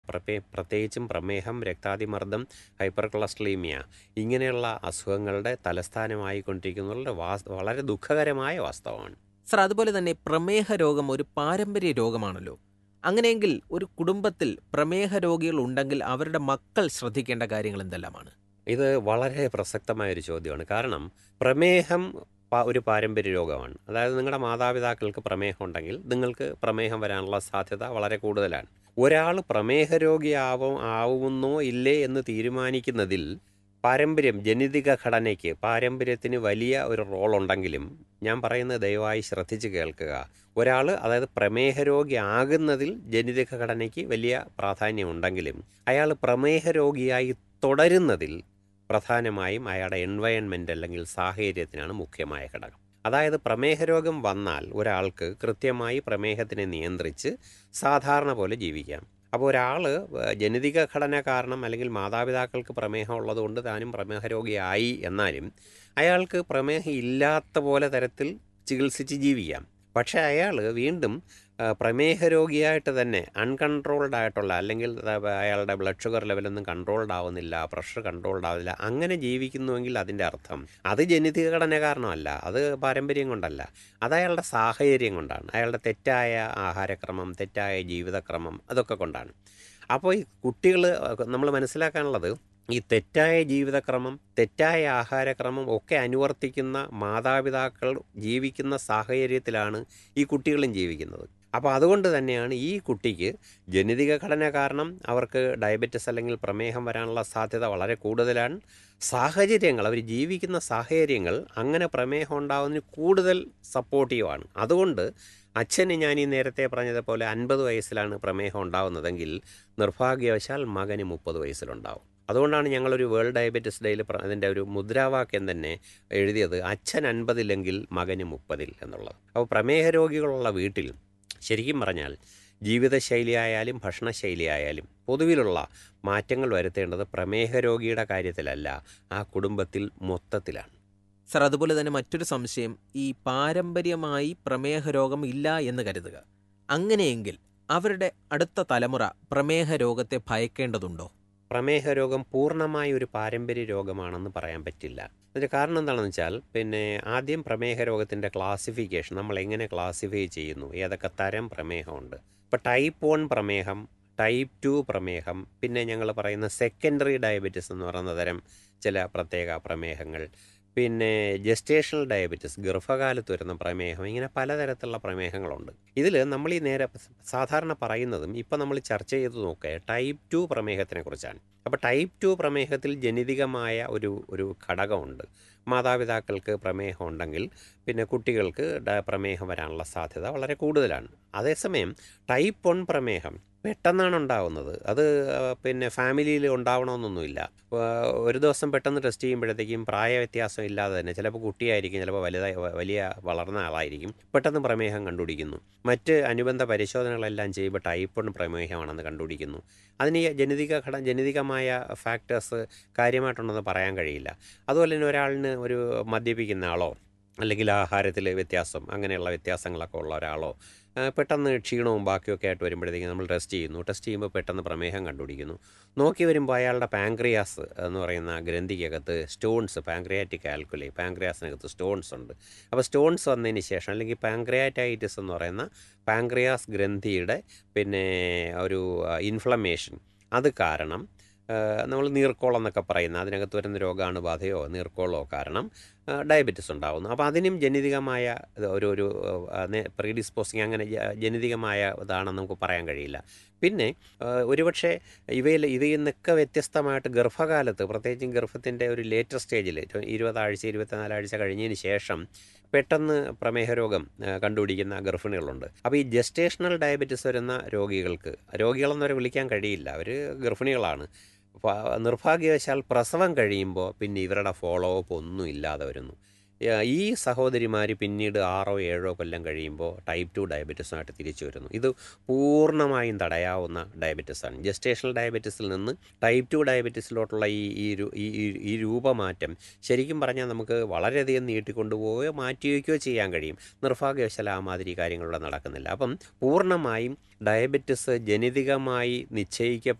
പ്രമേ പ്രത്യേകിച്ചും പ്രമേഹം രക്താതിമർദ്ദം ഹൈപ്പർ കൊളസ്ട്രീമിയ ഇങ്ങനെയുള്ള അസുഖങ്ങളുടെ തലസ്ഥാനമായി കൊണ്ടിരിക്കുന്നത് വാസ് വളരെ ദുഃഖകരമായ വാസ്തവമാണ് സർ അതുപോലെ തന്നെ പ്രമേഹ രോഗം ഒരു പാരമ്പര്യ രോഗമാണല്ലോ അങ്ങനെയെങ്കിൽ ഒരു കുടുംബത്തിൽ പ്രമേഹ രോഗികൾ ഉണ്ടെങ്കിൽ അവരുടെ മക്കൾ ശ്രദ്ധിക്കേണ്ട കാര്യങ്ങൾ എന്തെല്ലാമാണ് ഇത് വളരെ പ്രസക്തമായ ഒരു ചോദ്യമാണ് കാരണം പ്രമേഹം പ- ഒരു പാരമ്പര്യ രോഗമാണ് അതായത് നിങ്ങളുടെ മാതാപിതാക്കൾക്ക് പ്രമേഹം ഉണ്ടെങ്കിൽ നിങ്ങൾക്ക് പ്രമേഹം വരാനുള്ള സാധ്യത വളരെ കൂടുതലാണ് ഒരാൾ പ്രമേഹ രോഗിയാവും ആവുമെന്നോ ഇല്ലേ എന്ന് തീരുമാനിക്കുന്നതിൽ പാരമ്പര്യം ജനിതക ഘടനയ്ക്ക് പാരമ്പര്യത്തിന് വലിയ ഒരു റോൾ ഉണ്ടെങ്കിലും ഞാൻ പറയുന്നത് ദയവായി ശ്രദ്ധിച്ച് കേൾക്കുക ഒരാൾ അതായത് പ്രമേഹ രോഗി ആകുന്നതിൽ ജനിതക ഘടനയ്ക്ക് വലിയ പ്രാധാന്യമുണ്ടെങ്കിലും അയാൾ പ്രമേഹ രോഗിയായി തുടരുന്നതിൽ പ്രധാനമായും അയാളുടെ എൻവയൺമെൻ്റ് അല്ലെങ്കിൽ സാഹചര്യത്തിനാണ് മുഖ്യമായ ഘടകം അതായത് പ്രമേഹ രോഗം വന്നാൽ ഒരാൾക്ക് കൃത്യമായി പ്രമേഹത്തിനെ നിയന്ത്രിച്ച് സാധാരണ പോലെ ജീവിക്കാം അപ്പോൾ ഒരാൾ ജനിതക ഘടന കാരണം അല്ലെങ്കിൽ മാതാപിതാക്കൾക്ക് പ്രമേഹം ഉള്ളതുകൊണ്ട് താനും പ്രമേഹ രോഗിയായി എന്നാലും അയാൾക്ക് പ്രമേഹം ഇല്ലാത്ത പോലെ തരത്തിൽ ചികിത്സിച്ച് ജീവിക്കാം പക്ഷേ അയാൾ വീണ്ടും ആ, പ്രമേഹ രോഗിയായിട്ട് തന്നെ അൺകൺട്രോൾഡ് ആയിട്ടുള്ള അല്ലെങ്കിൽ അതാ, അയാളുടെ ബ്ലഡ് ഷുഗർ ലെവലൊന്നും കൺട്രോൾഡ് ആവുന്നില്ല പ്രഷർ കൺട്രോൾഡ് ആവുന്നില്ല അങ്ങനെ ജീവിക്കുന്നുവെങ്കിൽ അതിൻ്റെ അർത്ഥം അത് ജനിതക ഘടന കാരണമല്ല അത് പാരമ്പര്യം കൊണ്ടല്ല അത് അയാളുടെ സാഹചര്യം കൊണ്ടാണ് അയാളുടെ തെറ്റായ ആഹാരക്രമം തെറ്റായ ജീവിതക്രമം അതൊക്കെ കൊണ്ടാണ് അപ്പോൾ ഈ കുട്ടികൾ നമ്മൾ മനസ്സിലാക്കാനുള്ളത് ഈ തെറ്റായ ജീവിതക്രമം തെറ്റായ ആഹാരക്രമം ഒക്കെ അനുവർത്തിക്കുന്ന മാതാപിതാക്കൾ ജീവിക്കുന്ന സാഹചര്യത്തിലാണ് ഈ കുട്ടികളും ജീവിക്കുന്നത് അപ്പോൾ അതുകൊണ്ട് തന്നെയാണ് ഈ കുട്ടിക്ക് ജനിതക ഘടന കാരണം അവർക്ക് ഡയബറ്റിസ് അല്ലെങ്കിൽ പ്രമേഹം വരാനുള്ള സാധ്യത വളരെ കൂടുതലാണ് സാഹചര്യങ്ങൾ അവർ ജീവിക്കുന്ന സാഹചര്യങ്ങൾ അങ്ങനെ പ്രമേഹം ഉണ്ടാകുന്നതിന് കൂടുതൽ സപ്പോർട്ടീവാണ് അതുകൊണ്ട് അച്ഛന് ഞാൻ ഈ നേരത്തെ പറഞ്ഞതുപോലെ അൻപത് വയസ്സിലാണ് പ്രമേഹം ഉണ്ടാകുന്നതെങ്കിൽ നിർഭാഗ്യവശാൽ മകന് മുപ്പത് വയസ്സിലുണ്ടാവും അതുകൊണ്ടാണ് ഞങ്ങളൊരു വേൾഡ് ഡയബറ്റിസ് ഡേയിൽ അതിൻ്റെ ഒരു മുദ്രാവാക്യം തന്നെ എഴുതിയത് അച്ഛൻ അൻപതിലെങ്കിൽ മകന് മുപ്പതിൽ എന്നുള്ളത് അപ്പോൾ പ്രമേഹ രോഗികളുള്ള വീട്ടിൽ ശരിക്കും പറഞ്ഞാൽ ജീവിതശൈലി ആയാലും ഭക്ഷണശൈലി ആയാലും പൊതുവിലുള്ള മാറ്റങ്ങൾ വരുത്തേണ്ടത് പ്രമേഹ രോഗിയുടെ കാര്യത്തിലല്ല ആ കുടുംബത്തിൽ മൊത്തത്തിലാണ് സർ അതുപോലെ തന്നെ മറ്റൊരു സംശയം ഈ പാരമ്പര്യമായി പ്രമേഹ രോഗം ഇല്ല എന്ന് കരുതുക അങ്ങനെയെങ്കിൽ അവരുടെ അടുത്ത തലമുറ പ്രമേഹ രോഗത്തെ ഭയക്കേണ്ടതുണ്ടോ പ്രമേഹ രോഗം പൂർണ്ണമായ ഒരു പാരമ്പര്യ രോഗമാണെന്ന് പറയാൻ പറ്റില്ല അതിൻ്റെ കാരണം എന്താണെന്ന് വെച്ചാൽ പിന്നെ ആദ്യം പ്രമേഹ രോഗത്തിൻ്റെ ക്ലാസിഫിക്കേഷൻ നമ്മൾ എങ്ങനെ ക്ലാസിഫൈ ചെയ്യുന്നു ഏതൊക്കെ തരം പ്രമേഹമുണ്ട് ഇപ്പോൾ ടൈപ്പ് വൺ പ്രമേഹം ടൈപ്പ് ടു പ്രമേഹം പിന്നെ ഞങ്ങൾ പറയുന്ന സെക്കൻഡറി ഡയബറ്റിസ് എന്ന് പറയുന്ന തരം ചില പ്രത്യേക പ്രമേഹങ്ങൾ പിന്നെ ജസ്റ്റേഷണൽ ഡയബറ്റിസ് ഗർഭകാലത്ത് വരുന്ന പ്രമേഹം ഇങ്ങനെ പലതരത്തിലുള്ള പ്രമേഹങ്ങളുണ്ട് ഇതിൽ നമ്മൾ ഈ നേരെ സാധാരണ പറയുന്നതും ഇപ്പം നമ്മൾ ചർച്ച ചെയ്ത് നോക്കുക ടൈപ്പ് ടു പ്രമേഹത്തിനെ കുറിച്ചാണ് അപ്പോൾ ടൈപ്പ് ടു പ്രമേഹത്തിൽ ജനിതകമായ ഒരു ഒരു ഘടകമുണ്ട് മാതാപിതാക്കൾക്ക് പ്രമേഹം ഉണ്ടെങ്കിൽ പിന്നെ കുട്ടികൾക്ക് ഡ- പ്രമേഹം വരാനുള്ള സാധ്യത വളരെ കൂടുതലാണ് അതേസമയം ടൈപ്പ് വൺ പ്രമേഹം പെട്ടെന്നാണ് ഉണ്ടാവുന്നത് അത് ആ, പിന്നെ ഫാമിലിയിൽ ഉണ്ടാവണമെന്നൊന്നുമില്ല ആ, ഒരു ദിവസം പെട്ടെന്ന് ടെസ്റ്റ് ചെയ്യുമ്പോഴത്തേക്കും പ്രായ വ്യത്യാസം ഇല്ലാതെ തന്നെ ചിലപ്പോൾ കുട്ടിയായിരിക്കും ചിലപ്പോൾ വലുതായി വ- വലിയ വളർന്ന ആളായിരിക്കും പെട്ടെന്ന് പ്രമേഹം കണ്ടുപിടിക്കുന്നു മറ്റ് അനുബന്ധ പരിശോധനകളെല്ലാം ചെയ്യുമ്പോൾ ടൈപ്പ് വൺ പ്രമേഹമാണെന്ന് കണ്ടുപിടിക്കുന്നു അതിന് ഈ ജനിതക ഘട ജനിതകമായ ഫാക്ടേഴ്സ് കാര്യമായിട്ടുണ്ടെന്ന് പറയാൻ കഴിയില്ല അതുപോലെ തന്നെ ഒരാളിന് ഒരു മദ്യപിക്കുന്ന ആളോ അല്ലെങ്കിൽ ആഹാരത്തിൽ വ്യത്യാസം അങ്ങനെയുള്ള വ്യത്യാസങ്ങളൊക്കെ ഉള്ള ഒരാളോ ആ, പെട്ടെന്ന് ക്ഷീണവും ബാക്കിയൊക്കെ ആയിട്ട് വരുമ്പോഴത്തേക്കും നമ്മൾ ടെസ്റ്റ് ചെയ്യുന്നു ടെസ്റ്റ് ചെയ്യുമ്പോൾ പെട്ടെന്ന് പ്രമേഹം കണ്ടുപിടിക്കുന്നു നോക്കി വരുമ്പോൾ അയാളുടെ പാങ്ക്രിയാസ് എന്ന് പറയുന്ന ഗ്രന്ഥിക്കകത്ത് സ്റ്റോൺസ് പാങ്ക്രിയാറ്റിക് ആൽക്കുലി പാങ്ക്രിയാസിനകത്ത് സ്റ്റോൺസ് ഉണ്ട് അപ്പോൾ സ്റ്റോൺസ് വന്നതിന് ശേഷം അല്ലെങ്കിൽ പാങ്ക്രിയാറ്റൈറ്റിസ് എന്ന് പറയുന്ന പാങ്ക്രിയാസ് ഗ്രന്ഥിയുടെ പിന്നെ ഒരു ഇൻഫ്ലമേഷൻ അത് കാരണം നമ്മൾ നീർക്കോളം എന്നൊക്കെ പറയുന്ന അതിനകത്ത് വരുന്ന രോഗാണുബാധയോ നീർക്കോളോ കാരണം ആ, ഡയബറ്റിസ് ഉണ്ടാകുന്നു അപ്പോൾ അതിനും ജനിതകമായ ഇത് ഒരു ഒരു പ്രീഡിസ്പോസിങ് അങ്ങനെ ജ- ജനിതകമായ ഇതാണെന്ന് നമുക്ക് പറയാൻ കഴിയില്ല പിന്നെ ആ, ഒരുപക്ഷെ ഇവയിൽ ഇതിൽ നിന്നൊക്കെ വ്യത്യസ്തമായിട്ട് ഗർഭകാലത്ത് പ്രത്യേകിച്ചും ഗർഭത്തിൻ്റെ ഒരു ലേറ്റർ സ്റ്റേജിൽ ഇരുപതാഴ്ച ഇരുപത്തിനാലാഴ്ച കഴിഞ്ഞതിന് ശേഷം പെട്ടെന്ന് പ്രമേഹ രോഗം ആ, കണ്ടുപിടിക്കുന്ന ഗർഭിണികളുണ്ട് അപ്പോൾ ഈ ജസ്റ്റേഷണൽ ഡയബറ്റിസ് വരുന്ന രോഗികൾക്ക് രോഗികളെന്നവരെ വിളിക്കാൻ കഴിയില്ല അവർ ഗർഭിണികളാണ് അപ്പോൾ നിർഭാഗ്യവശാൽ പ്രസവം കഴിയുമ്പോൾ പിന്നെ ഇവരുടെ ഫോളോ അപ്പ് ഒന്നും ഇല്ലാതെ വരുന്നു ആ, ഈ സഹോദരിമാർ പിന്നീട് ആറോ ഏഴോ കൊല്ലം കഴിയുമ്പോൾ ടൈപ്പ് ടു ഡയബറ്റീസുമായിട്ട് തിരിച്ചു വരുന്നു ഇത് പൂർണ്ണമായും തടയാവുന്ന ഡയബറ്റീസാണ് ജസ്റ്റേഷണൽ ഡയബറ്റീസിൽ നിന്ന് ടൈപ്പ് ടു ഡയബറ്റീസിലോട്ടുള്ള ഈ ഈ രു- ഈ ഈ- ഈ രൂപമാറ്റം ശരിക്കും പറഞ്ഞാൽ നമുക്ക് വളരെയധികം നീട്ടിക്കൊണ്ടുപോവുകയോ മാറ്റിവെക്കുകയോ ചെയ്യാൻ കഴിയും നിർഭാഗ്യവശാൽ ആ മാതിരി കാര്യങ്ങളിവിടെ നടക്കുന്നില്ല അപ്പം പൂർണ്ണമായും ഡയബറ്റിസ് ജനിതകമായി നിശ്ചയിക്കപ്പെട്ട